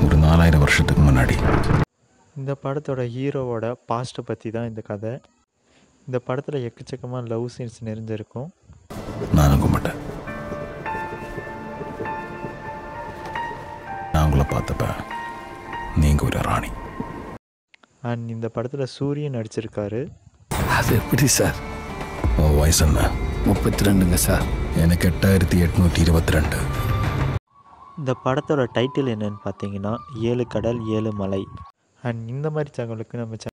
ஒரு நாலாயிரம் வருஷத்துக்கு முன்னாடி இந்த படத்தோட ஹீரோவோட பாஸ்ட்டை பற்றி தான் இந்த கதை இந்த படத்தில் எக்கச்சக்கமாக லவ் சீன்ஸ் நிறைஞ்சிருக்கும் நானும் கும்பிட்டேன் நான் உங்களை பார்த்தப்ப நீங்க ஒரு ராணி அண்ட் இந்த படத்தில் சூரியன் நடிச்சிருக்காரு அது எப்படி சார் உன் வயசு என்ன முப்பத்தி ரெண்டுங்க சார் எனக்கு எட்டாயிரத்தி எட்நூற்றி இருபத்தி ரெண்டு இந்த படத்தோட டைட்டில் என்னன்னு பார்த்தீங்கன்னா ஏழு கடல் ஏழு மலை அண்ட் இந்த மாதிரி தகவலுக்கு நம்ம